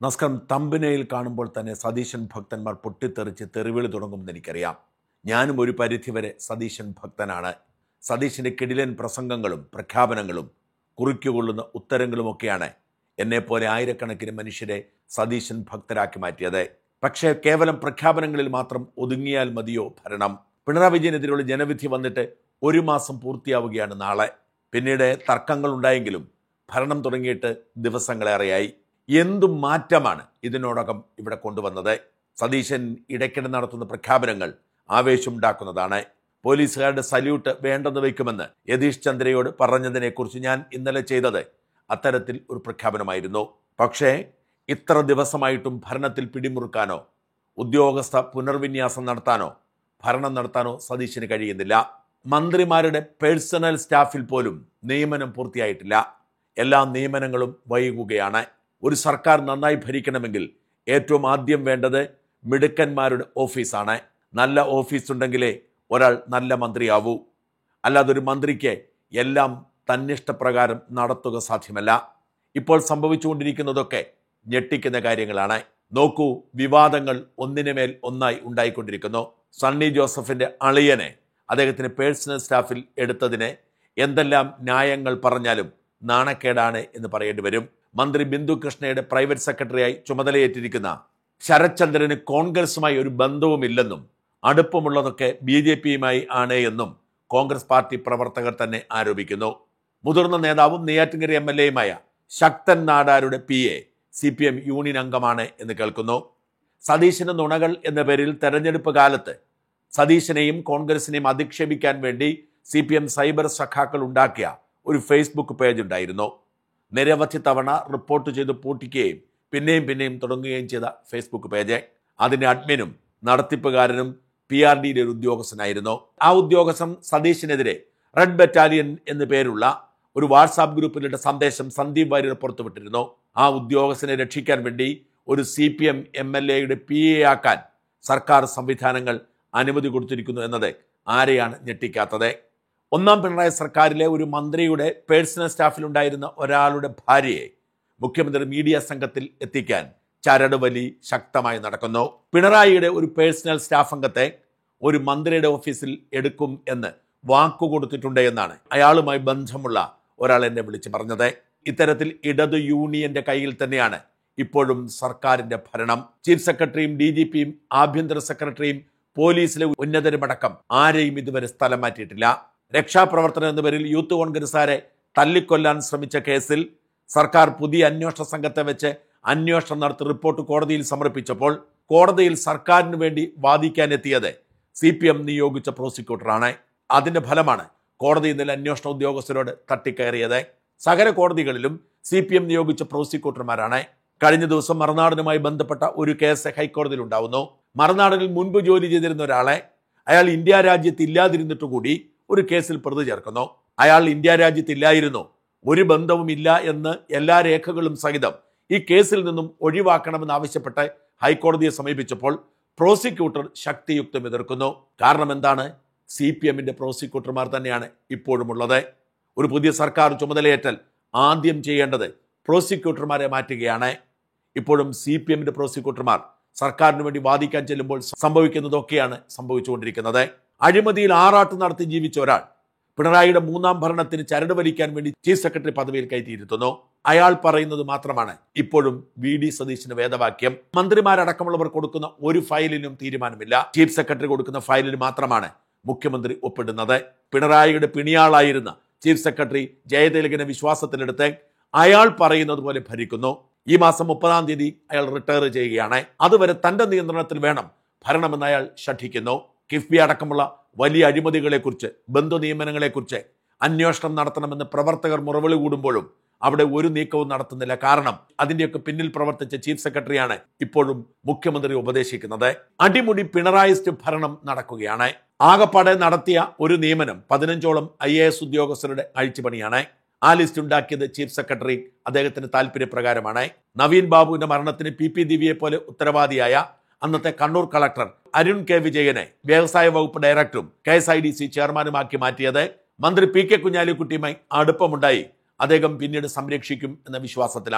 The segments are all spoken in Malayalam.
നമസ്കാരം തമ്പിനയിൽ കാണുമ്പോൾ തന്നെ സതീശൻ ഭക്തന്മാർ പൊട്ടിത്തെറിച്ച് തെറിവിളി തുടങ്ങുമെന്ന് എനിക്കറിയാം ഞാനും ഒരു പരിധിവരെ സതീശൻ ഭക്തനാണ് സതീശൻ്റെ കിടിലൻ പ്രസംഗങ്ങളും പ്രഖ്യാപനങ്ങളും കുറിക്കുകൊള്ളുന്ന ഉത്തരങ്ങളുമൊക്കെയാണ് എന്നെപ്പോലെ ആയിരക്കണക്കിന് മനുഷ്യരെ സതീശൻ ഭക്തരാക്കി മാറ്റിയത് പക്ഷേ കേവലം പ്രഖ്യാപനങ്ങളിൽ മാത്രം ഒതുങ്ങിയാൽ മതിയോ ഭരണം പിണറായി വിജയനെതിരെയുള്ള ജനവിധി വന്നിട്ട് ഒരു മാസം പൂർത്തിയാവുകയാണ് നാളെ പിന്നീട് തർക്കങ്ങൾ ഉണ്ടായെങ്കിലും ഭരണം തുടങ്ങിയിട്ട് ദിവസങ്ങളേറെയായി എന്തു മാറ്റമാണ് ഇതിനോടകം ഇവിടെ കൊണ്ടുവന്നത് സതീശൻ ഇടയ്ക്കിടെ നടത്തുന്ന പ്രഖ്യാപനങ്ങൾ ആവേശമുണ്ടാക്കുന്നതാണ് പോലീസുകാരുടെ സല്യൂട്ട് വേണ്ടെന്ന് വയ്ക്കുമെന്ന് യതീഷ് ചന്ദ്രയോട് പറഞ്ഞതിനെക്കുറിച്ച് ഞാൻ ഇന്നലെ ചെയ്തത് അത്തരത്തിൽ ഒരു പ്രഖ്യാപനമായിരുന്നു പക്ഷേ ഇത്ര ദിവസമായിട്ടും ഭരണത്തിൽ പിടിമുറുക്കാനോ ഉദ്യോഗസ്ഥ പുനർവിന്യാസം നടത്താനോ ഭരണം നടത്താനോ സതീശന് കഴിയുന്നില്ല മന്ത്രിമാരുടെ പേഴ്സണൽ സ്റ്റാഫിൽ പോലും നിയമനം പൂർത്തിയായിട്ടില്ല എല്ലാ നിയമനങ്ങളും വൈകുകയാണ് ഒരു സർക്കാർ നന്നായി ഭരിക്കണമെങ്കിൽ ഏറ്റവും ആദ്യം വേണ്ടത് മിടുക്കന്മാരുടെ ഓഫീസാണ് നല്ല ഓഫീസ് ഉണ്ടെങ്കിലേ ഒരാൾ നല്ല മന്ത്രിയാവൂ അല്ലാതെ ഒരു മന്ത്രിക്ക് എല്ലാം തന്നിഷ്ടപ്രകാരം നടത്തുക സാധ്യമല്ല ഇപ്പോൾ സംഭവിച്ചുകൊണ്ടിരിക്കുന്നതൊക്കെ ഞെട്ടിക്കുന്ന കാര്യങ്ങളാണ് നോക്കൂ വിവാദങ്ങൾ ഒന്നിനുമേൽ ഒന്നായി ഉണ്ടായിക്കൊണ്ടിരിക്കുന്നു സണ്ണി ജോസഫിന്റെ അളിയനെ അദ്ദേഹത്തിന് പേഴ്സണൽ സ്റ്റാഫിൽ എടുത്തതിന് എന്തെല്ലാം ന്യായങ്ങൾ പറഞ്ഞാലും നാണക്കേടാണ് എന്ന് പറയേണ്ടി വരും മന്ത്രി ബിന്ദു കൃഷ്ണയുടെ പ്രൈവറ്റ് സെക്രട്ടറിയായി ചുമതലയേറ്റിരിക്കുന്ന ശരത്ചന്ദ്രന് കോൺഗ്രസുമായി ഒരു ബന്ധവുമില്ലെന്നും അടുപ്പമുള്ളതൊക്കെ ബി ജെ പിയുമായി ആണ് എന്നും കോൺഗ്രസ് പാർട്ടി പ്രവർത്തകർ തന്നെ ആരോപിക്കുന്നു മുതിർന്ന നേതാവും നെയ്യാറ്റിൻകര എം എൽ എയുമായ ശക്തൻ നാടാരുടെ P A C P M union അംഗമാണ് എന്ന് കേൾക്കുന്നു സതീശന് നുണകൾ എന്ന പേരിൽ തെരഞ്ഞെടുപ്പ് കാലത്ത് സതീശനെയും കോൺഗ്രസിനെയും അധിക്ഷേപിക്കാൻ വേണ്ടി സി പി എം സൈബർ സഖാക്കൾ ഉണ്ടാക്കിയ ഒരു ഫേസ്ബുക്ക് പേജ് ഉണ്ടായിരുന്നു നിരവധി തവണ റിപ്പോർട്ട് ചെയ്ത് പൂട്ടിക്കുകയും പിന്നെയും പിന്നെയും തുടങ്ങുകയും ചെയ്ത ഫേസ്ബുക്ക് പേജ് അതിന്റെ അഡ്മിനും നടത്തിപ്പുകാരനും പി ആർ ഡിയിലെ ഒരു ഉദ്യോഗസ്ഥനായിരുന്നു ആ ഉദ്യോഗസ്ഥൻ സതീശിനെതിരെ റെഡ് ബറ്റാലിയൻ എന്നു പേരുള്ള ഒരു വാട്സാപ്പ് ഗ്രൂപ്പിലിട്ട സന്ദേശം സന്ദീപ് വാര്യർ പുറത്തുവിട്ടിരുന്നു ആ ഉദ്യോഗസ്ഥനെ രക്ഷിക്കാൻ വേണ്ടി ഒരു C P M M L എയുടെ പി എ ആക്കാൻ സർക്കാർ സംവിധാനങ്ങൾ അനുമതി കൊടുത്തിരിക്കുന്നു എന്നത് ആരെയാണ് ഞെട്ടിക്കാത്തത് ഒന്നാം പിണറായി സർക്കാരിലെ ഒരു മന്ത്രിയുടെ പേഴ്സണൽ സ്റ്റാഫിലുണ്ടായിരുന്ന ഒരാളുടെ ഭാര്യയെ മുഖ്യമന്ത്രി മീഡിയ സംഘത്തിൽ എത്തിക്കാൻ ചരടുവലി ശക്തമായി നടക്കുന്നു പിണറായിയുടെ ഒരു പേഴ്സണൽ സ്റ്റാഫ് അംഗത്തെ ഒരു മന്ത്രിയുടെ ഓഫീസിൽ എടുക്കും എന്ന് വാക്കു കൊടുത്തിട്ടുണ്ട് എന്നാണ് അയാളുമായി ബന്ധമുള്ള ഒരാൾ എന്നെ വിളിച്ച് പറഞ്ഞത് ഇത്തരത്തിൽ ഇടതു യൂണിയന്റെ കയ്യിൽ തന്നെയാണ് ഇപ്പോഴും സർക്കാരിന്റെ ഭരണം ചീഫ് സെക്രട്ടറിയും ഡി ജി പിയും ആഭ്യന്തര സെക്രട്ടറിയും പോലീസിലെ ഉന്നതരുമടക്കം ആരെയും ഇതുവരെ സ്ഥലം മാറ്റിയിട്ടില്ല രക്ഷാപ്രവർത്തനം എന്ന പേരിൽ യൂത്ത് കോൺഗ്രസുകാരെ തല്ലിക്കൊല്ലാൻ ശ്രമിച്ച കേസിൽ സർക്കാർ പുതിയ അന്വേഷണ സംഘത്തെ വെച്ച് അന്വേഷണം നടത്തി റിപ്പോർട്ട് കോടതിയിൽ സമർപ്പിച്ചപ്പോൾ കോടതിയിൽ സർക്കാരിന് വേണ്ടി വാദിക്കാനെത്തിയത് സി പി എം നിയോഗിച്ച പ്രോസിക്യൂട്ടറാണ് അതിന്റെ ഫലമാണ് കോടതി ഇന്നലെ അന്വേഷണ ഉദ്യോഗസ്ഥരോട് തട്ടിക്കയറിയത് സകല കോടതികളിലും സി പി എം നിയോഗിച്ച പ്രോസിക്യൂട്ടർമാരാണ് കഴിഞ്ഞ ദിവസം മറുനാടനുമായി ബന്ധപ്പെട്ട ഒരു കേസ് ഹൈക്കോടതിയിൽ ഉണ്ടാവുന്നു മറുനാടനിൽ മുൻപ് ജോലി ചെയ്തിരുന്ന ഒരാളെ അയാൾ ഇന്ത്യ രാജ്യത്ത് ഇല്ലാതിരുന്നിട്ട് കൂടി ഒരു കേസിൽ പ്രതി ചേർക്കുന്നു അയാൾ ഇന്ത്യ രാജ്യത്തില്ലായിരുന്നു ഒരു ബന്ധവുമില്ല എന്ന് എല്ലാ രേഖകളും സഹിതം ഈ കേസിൽ നിന്നും ഒഴിവാക്കണമെന്ന് ആവശ്യപ്പെട്ട് ഹൈക്കോടതിയെ സമീപിച്ചപ്പോൾ പ്രോസിക്യൂട്ടർ ശക്തിയുക്തം എതിർക്കുന്നു കാരണം എന്താണ് സി പി എമ്മിന്റെ പ്രോസിക്യൂട്ടർമാർ തന്നെയാണ് ഇപ്പോഴും ഉള്ളത് ഒരു പുതിയ സർക്കാർ ചുമതലയേറ്റാൽ ആദ്യം ചെയ്യേണ്ടത് പ്രോസിക്യൂട്ടർമാരെ മാറ്റുകയാണ് ഇപ്പോഴും സി പി എമ്മിന്റെ പ്രോസിക്യൂട്ടർമാർ സർക്കാരിന് വേണ്ടി വാദിക്കാൻ ചെല്ലുമ്പോൾ സംഭവിക്കുന്നതൊക്കെയാണ് സംഭവിച്ചുകൊണ്ടിരിക്കുന്നത് അഴിമതിയിൽ ആറാട്ട് നടത്തി ജീവിച്ച ഒരാൾ പിണറായിയുടെ മൂന്നാം ഭരണത്തിന് ചരട് വലിക്കാൻ വേണ്ടി ചീഫ് സെക്രട്ടറി പദവിയിൽ കയറ്റിയിരുത്തുന്നു അയാൾ പറയുന്നത് മാത്രമാണ് ഇപ്പോഴും വി ഡി സതീശിന് വേദവാക്യം മന്ത്രിമാരടക്കമുള്ളവർ കൊടുക്കുന്ന ഒരു ഫയലിനും തീരുമാനമില്ല ചീഫ് സെക്രട്ടറി കൊടുക്കുന്ന ഫയലിന് മാത്രമാണ് മുഖ്യമന്ത്രി ഒപ്പിടുന്നത് പിണറായിയുടെ പിണിയാളായിരുന്ന ചീഫ് സെക്രട്ടറി ജയതിലകനെ വിശ്വാസത്തിലെടുത്ത് അയാൾ പറയുന്നത് പോലെ ഭരിക്കുന്നു ഈ മാസം മുപ്പതാം തീയതി അയാൾ റിട്ടയർ ചെയ്യുകയാണ് അതുവരെ തന്റെ നിയന്ത്രണത്തിൽ വേണം ഭരണമെന്ന് അയാൾ ഷഠിക്കുന്നു കിഫ്ബി അടക്കമുള്ള വലിയ അഴിമതികളെക്കുറിച്ച് ബന്ധു നിയമനങ്ങളെക്കുറിച്ച് അന്വേഷണം നടത്തണമെന്ന് പ്രവർത്തകർ മുറവിളി കൂടുമ്പോഴും അവിടെ ഒരു നീക്കവും നടത്തുന്നില്ല കാരണം അതിന്റെയൊക്കെ പിന്നിൽ പ്രവർത്തിച്ച ചീഫ് സെക്രട്ടറിയാണ് ഇപ്പോഴും മുഖ്യമന്ത്രി ഉപദേശിക്കുന്നത് അടിമുടി പിണറായിസ്റ്റ് ഭരണം നടക്കുകയാണ് ആകപ്പാടെ നടത്തിയ ഒരു നിയമനം പതിനഞ്ചോളം ഐ എ എസ് ഉദ്യോഗസ്ഥരുടെ അഴിച്ചുപണിയാണ് ആ ലിസ്റ്റ് ഉണ്ടാക്കിയത് ചീഫ് സെക്രട്ടറി അദ്ദേഹത്തിന്റെ താല്പര്യപ്രകാരമാണ് നവീൻ ബാബുവിന്റെ മരണത്തിന് പി പി ദിവ്യയെ പോലെ ഉത്തരവാദിയായ അന്നത്തെ കണ്ണൂർ കളക്ടർ അരുൺ കെ വിജയനെ വ്യവസായ വകുപ്പ് ഡയറക്ടറും K S I D C ചെയർമാനുമാക്കി മാറ്റിയത് മന്ത്രി പി കെ കുഞ്ഞാലിക്കുട്ടിയുമായി അടുപ്പമുണ്ടായി അദ്ദേഹം പിന്നീട് സംരക്ഷിക്കും എന്ന വിശ്വാസത്തിലാണ്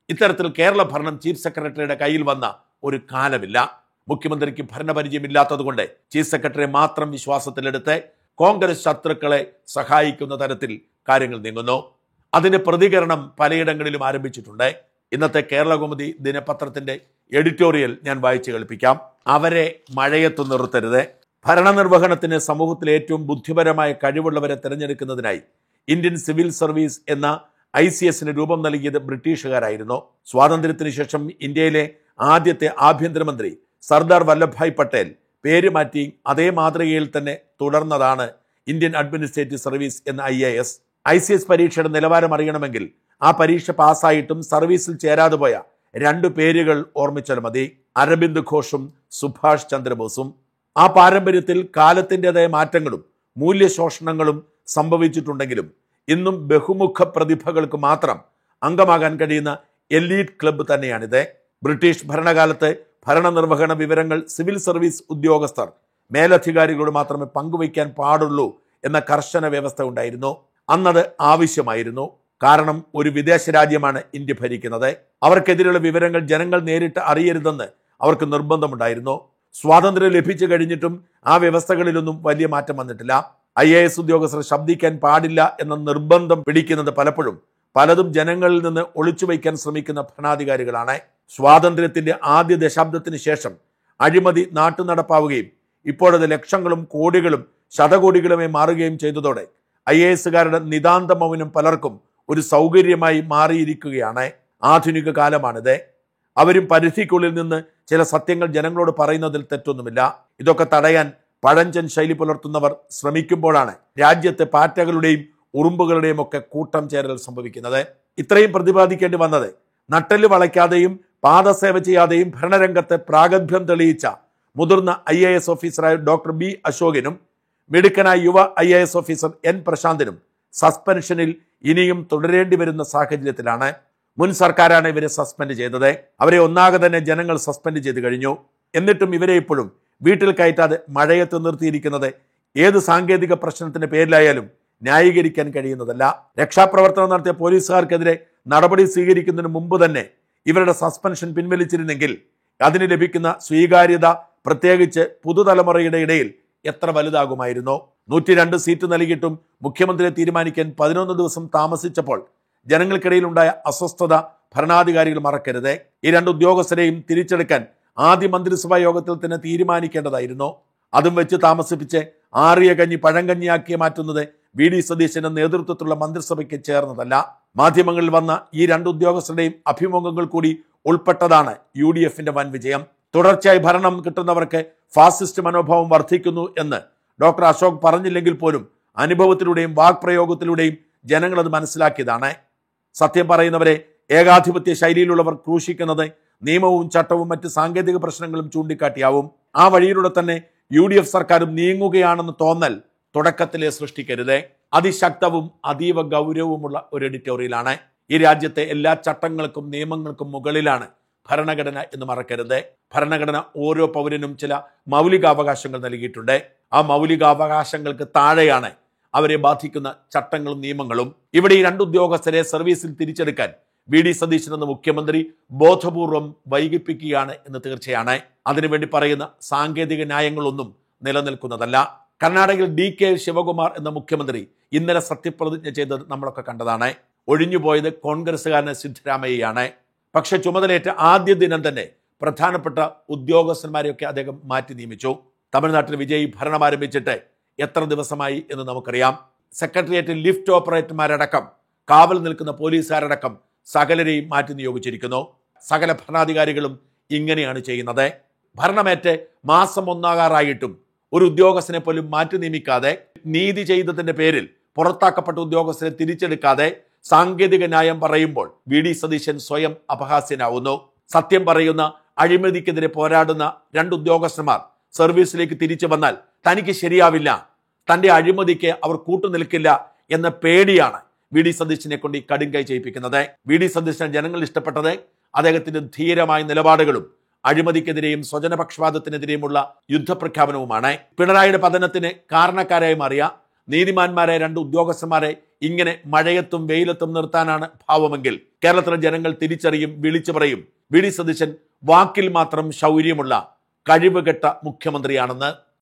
ഇത്തരത്തിൽ കേരള ഭരണം ചീഫ് സെക്രട്ടറിയുടെ കയ്യിൽ വന്ന ഒരു കാലമില്ല മുഖ്യമന്ത്രിക്ക് ഭരണപരിചയമില്ലാത്തതുകൊണ്ട് ചീഫ് സെക്രട്ടറിയെ മാത്രം വിശ്വാസത്തിലെടുത്ത് കോൺഗ്രസ് ശത്രുക്കളെ സഹായിക്കുന്ന തരത്തിൽ കാര്യങ്ങൾ നീങ്ങുന്നു അതിന് പ്രതികരണം പലയിടങ്ങളിലും ആരംഭിച്ചിട്ടുണ്ട് ഇന്നത്തെ കേരളകൗമുദി ദിനപത്രത്തിന്റെ എഡിറ്റോറിയൽ ഞാൻ വായിച്ചു കേൾപ്പിക്കാം അവരെ മഴയത്ത് നിർത്തരുത് ഭരണനിർവഹണത്തിന് സമൂഹത്തിലെ ഏറ്റവും ബുദ്ധിപരമായ കഴിവുള്ളവരെ തിരഞ്ഞെടുക്കുന്നതിനായി ഇന്ത്യൻ സിവിൽ സർവീസ് എന്ന ഐ സി എസിന് രൂപം നൽകിയത് ബ്രിട്ടീഷുകാരായിരുന്നു സ്വാതന്ത്ര്യത്തിന് ശേഷം ഇന്ത്യയിലെ ആദ്യത്തെ ആഭ്യന്തരമന്ത്രി സർദാർ വല്ലഭായ് പട്ടേൽ പേര് മാറ്റി അതേ മാതൃകയിൽ തന്നെ തുടർന്നതാണ് ഇന്ത്യൻ അഡ്മിനിസ്ട്രേറ്റീവ് സർവീസ് എന്ന I A S I C S പരീക്ഷയുടെ നിലവാരം അറിയണമെങ്കിൽ ആ പരീക്ഷ പാസ്സായിട്ടും സർവീസിൽ ചേരാതെ പോയ രണ്ടു പേരുകൾ ഓർമ്മിച്ചാൽ മതി അരബിന്ദ് ഘോഷും സുഭാഷ് ചന്ദ്രബോസും ആ പാരമ്പര്യത്തിൽ കാലത്തിൻ്റെതായ മാറ്റങ്ങളും മൂല്യശോഷണങ്ങളും സംഭവിച്ചിട്ടുണ്ടെങ്കിലും ഇന്നും ബഹുമുഖ പ്രതിഭകൾക്ക് മാത്രം അംഗമാകാൻ കഴിയുന്ന എലീറ്റ് ക്ലബ്ബ് തന്നെയാണിത് ബ്രിട്ടീഷ് ഭരണകാലത്ത് ഭരണനിർവഹണ വിവരങ്ങൾ സിവിൽ സർവീസ് ഉദ്യോഗസ്ഥർ മേലധികാരികളോട് മാത്രമേ പങ്കുവയ്ക്കാൻ പാടുള്ളൂ എന്ന കർശന വ്യവസ്ഥ ഉണ്ടായിരുന്നു അന്നത് ആവശ്യമായിരുന്നു കാരണം ഒരു വിദേശ രാജ്യമാണ് ഇന്ത്യ ഭരിക്കുന്നത് അവർക്കെതിരെയുള്ള വിവരങ്ങൾ ജനങ്ങൾ നേരിട്ട് അറിയരുതെന്ന് അവർക്ക് നിർബന്ധമുണ്ടായിരുന്നു സ്വാതന്ത്ര്യം ലഭിച്ചു കഴിഞ്ഞിട്ടും ആ വ്യവസ്ഥകളിലൊന്നും വലിയ മാറ്റം വന്നിട്ടില്ല ഐ എ എസ് ഉദ്യോഗസ്ഥർ ശബ്ദിക്കാൻ പാടില്ല എന്ന നിർബന്ധം പിടിക്കുന്നത് പലപ്പോഴും പലതും ജനങ്ങളിൽ നിന്ന് ഒളിച്ചു വയ്ക്കാൻ ശ്രമിക്കുന്ന ഭരണാധികാരികളാണ് സ്വാതന്ത്ര്യത്തിന്റെ ആദ്യ ദശാബ്ദത്തിന് ശേഷം അഴിമതി നാട്ടുനടപ്പാവുകയും ഇപ്പോഴത് ലക്ഷങ്ങളും കോടികളും ശതകോടികളുമായി മാറുകയും ചെയ്തതോടെ ഐ എ എസുകാരുടെ നിതാന്ത മൗനം പലർക്കും ഒരു സൗകര്യമായി മാറിയിരിക്കുകയാണ് ആധുനിക കാലമാണിത് അവരും പരിധിക്കുള്ളിൽ നിന്ന് ചില സത്യങ്ങൾ ജനങ്ങളോട് പറയുന്നതിൽ തെറ്റൊന്നുമില്ല ഇതൊക്കെ തടയാൻ പഴഞ്ചൻ ശൈലി പുലർത്തുന്നവർ ശ്രമിക്കുമ്പോഴാണ് രാജ്യത്തെ പാറ്റകളുടെയും ഉറുമ്പുകളുടെയും ഒക്കെ കൂട്ടം ചേരൽ സംഭവിക്കുന്നത് ഇത്രയും പ്രതിപാദിക്കേണ്ടി വന്നത് നട്ടെല്ല് വളയ്ക്കാതെയും പാദസേവ ചെയ്യാതെയും ഭരണരംഗത്തെ പ്രാഗൽഭ്യം തെളിയിച്ച മുതിർന്ന ഐ എ എസ് ഓഫീസറായ ഡോക്ടർ ബി അശോകനും മിടുക്കനായ യുവ I A S officer N പ്രശാന്തിനും സസ്പെൻഷനിൽ ഇനിയും തുടരേണ്ടി വരുന്ന സാഹചര്യത്തിലാണ് മുൻ സർക്കാരാണ് ഇവരെ സസ്പെൻഡ് ചെയ്തത് അവരെ ഒന്നാകെ തന്നെ ജനങ്ങൾ സസ്പെൻഡ് ചെയ്ത് കഴിഞ്ഞു എന്നിട്ടും ഇവരെ ഇപ്പോഴും വീട്ടിൽ കയറ്റാതെ മഴയത്ത് നിർത്തിയിരിക്കുന്നത് ഏത് സാങ്കേതിക പ്രശ്നത്തിന്റെ പേരിലായാലും ന്യായീകരിക്കാൻ കഴിയുന്നതല്ല രക്ഷാപ്രവർത്തനം നടത്തിയ പോലീസുകാർക്കെതിരെ നടപടി സ്വീകരിക്കുന്നതിന് മുമ്പ് തന്നെ ഇവരുടെ സസ്പെൻഷൻ പിൻവലിച്ചിരുന്നെങ്കിൽ അതിന് ലഭിക്കുന്ന സ്വീകാര്യത പ്രത്യേകിച്ച് പുതുതലമുറയുടെ ഇടയിൽ എത്ര വലുതാകുമായിരുന്നു നൂറ്റി രണ്ട് സീറ്റ് നൽകിയിട്ടും മുഖ്യമന്ത്രിയെ തീരുമാനിക്കാൻ പതിനൊന്ന് ദിവസം താമസിച്ചപ്പോൾ ജനങ്ങൾക്കിടയിലുണ്ടായ അസ്വസ്ഥത ഭരണാധികാരികൾ മറക്കരുത് ഈ രണ്ട് ഉദ്യോഗസ്ഥരെയും തിരിച്ചെടുക്കാൻ ആദ്യ മന്ത്രിസഭാ യോഗത്തിൽ തന്നെ തീരുമാനിക്കേണ്ടതായിരുന്നു അതും വെച്ച് താമസിപ്പിച്ച് ആറിയ കഞ്ഞി പഴങ്കഞ്ഞിയാക്കി മാറ്റുന്നത് വി ഡി സതീശന്റെ നേതൃത്വത്തിലുള്ള മന്ത്രിസഭയ്ക്ക് ചേർന്നതല്ല മാധ്യമങ്ങളിൽ വന്ന ഈ രണ്ട് ഉദ്യോഗസ്ഥരുടെയും അഭിമുഖങ്ങൾ കൂടി ഉൾപ്പെട്ടതാണ് യു ഡി എഫിന്റെ വൻ വിജയം തുടർച്ചയായി ഭരണം കിട്ടുന്നവർക്ക് ഫാസിസ്റ്റ് മനോഭാവം വർദ്ധിക്കുന്നു എന്ന് ഡോക്ടർ അശോക് പറഞ്ഞില്ലെങ്കിൽ പോലും അനുഭവത്തിലൂടെയും വാക്പ്രയോഗത്തിലൂടെയും ജനങ്ങൾ അത് മനസ്സിലാക്കിയതാണ് സത്യം പറയുന്നവരെ ഏകാധിപത്യ ശൈലിയിലുള്ളവർ ക്രൂശിക്കുന്നത് നിയമവും ചട്ടവും മറ്റ് സാങ്കേതിക പ്രശ്നങ്ങളും ചൂണ്ടിക്കാട്ടിയാവും ആ വഴിയിലൂടെ തന്നെ യു ഡി എഫ് സർക്കാരും നീങ്ങുകയാണെന്ന് തോന്നൽ തുടക്കത്തിലെ സൃഷ്ടിക്കരുത് അതിശക്തവും അതീവ ഗൗരവമുള്ള ഒരു എഡിറ്റോറിയലാണ് ഈ രാജ്യത്തെ എല്ലാ ചട്ടങ്ങൾക്കും നിയമങ്ങൾക്കും മുകളിലാണ് ഭരണഘടന എന്ന് മറക്കരുത് ഭരണഘടന ഓരോ പൗരനും ചില മൗലികാവകാശങ്ങൾ നൽകിയിട്ടുണ്ട് ആ മൗലികാവകാശങ്ങൾക്ക് താഴെയാണ് അവരെ ബാധിക്കുന്ന ചട്ടങ്ങളും നിയമങ്ങളും ഇവിടെ ഈ രണ്ട് ഉദ്യോഗസ്ഥരെ സർവീസിൽ തിരിച്ചെടുക്കാൻ വി ഡി സതീശൻ എന്ന മുഖ്യമന്ത്രി ബോധപൂർവം വൈകിപ്പിക്കുകയാണ് എന്ന് തീർച്ചയാണ് അതിനുവേണ്ടി പറയുന്ന സാങ്കേതിക ന്യായങ്ങളൊന്നും നിലനിൽക്കുന്നതല്ല കർണാടകയിൽ ഡി കെ ശിവകുമാർ എന്ന മുഖ്യമന്ത്രി ഇന്നലെ സത്യപ്രതിജ്ഞ ചെയ്തത് നമ്മളൊക്കെ കണ്ടതാണ് ഒഴിഞ്ഞുപോയത് കോൺഗ്രസ്സുകാരന് സിദ്ധരാമയ്യയാണ് പക്ഷെ ചുമതലയേറ്റ ആദ്യ ദിനം തന്നെ പ്രധാനപ്പെട്ട ഉദ്യോഗസ്ഥന്മാരെയൊക്കെ അദ്ദേഹം മാറ്റി നിയമിച്ചു തമിഴ്നാട്ടിൽ വിജയ് ഭരണം ആരംഭിച്ചിട്ട് എത്ര ദിവസമായി എന്ന് നമുക്കറിയാം സെക്രട്ടേറിയറ്റിൽ ലിഫ്റ്റ് ഓപ്പറേറ്റർമാരടക്കം കാവൽ നിൽക്കുന്ന പോലീസുകാരടക്കം സകലരെയും മാറ്റി നിയോഗിച്ചിരിക്കുന്നു സകല ഭരണാധികാരികളും ഇങ്ങനെയാണ് ചെയ്യുന്നത് ഭരണമേറ്റ് മാസം ഒന്നാകാറായിട്ടും ഒരു ഉദ്യോഗസ്ഥനെ പോലും മാറ്റി നിയമിക്കാതെ നീതി ചെയ്തതിന്റെ പേരിൽ പുറത്താക്കപ്പെട്ട ഉദ്യോഗസ്ഥരെ തിരിച്ചെടുക്കാതെ സാങ്കേതിക ന്യായം പറയുമ്പോൾ വി ഡി സതീശൻ സ്വയം അപഹാസ്യനാവുന്നു സത്യം പറയുന്ന അഴിമതിക്കെതിരെ പോരാടുന്ന രണ്ട് ഉദ്യോഗസ്ഥന്മാർ സർവീസിലേക്ക് തിരിച്ചു വന്നാൽ തനിക്ക് ശരിയാവില്ല തന്റെ അഴിമതിക്ക് അവർ കൂട്ടുനിൽക്കില്ല എന്ന പേടിയാണ് വി ഡി സതീശനെ കൊണ്ട് ഈ കടുങ്കൈ ചെയ്യിപ്പിക്കുന്നത് വി ഡി സതീശനെ ജനങ്ങൾ ഇഷ്ടപ്പെട്ടത് അദ്ദേഹത്തിന്റെ ധീരമായ നിലപാടുകളും അഴിമതിക്കെതിരെയും സ്വജനപക്ഷപാതത്തിനെതിരെയുമുള്ള യുദ്ധപ്രഖ്യാപനവുമാണ് പിണറായിയുടെ പതനത്തിന് കാരണക്കാരായി മാറിയ നീതിമാന്മാരെ രണ്ട് ഉദ്യോഗസ്ഥന്മാരെ ഇങ്ങനെ മഴയത്തും വെയിലത്തും നിർത്താനാണ് ഭാവമെങ്കിൽ കേരളത്തിലെ ജനങ്ങൾ തിരിച്ചറിയും വിളിച്ചു പറയും വി ഡി സതീശൻ വാക്കിൽ മാത്രം ശൗര്യമുള്ള കഴിവുകെട്ട മുഖ്യമന്ത്രിയാണെന്ന്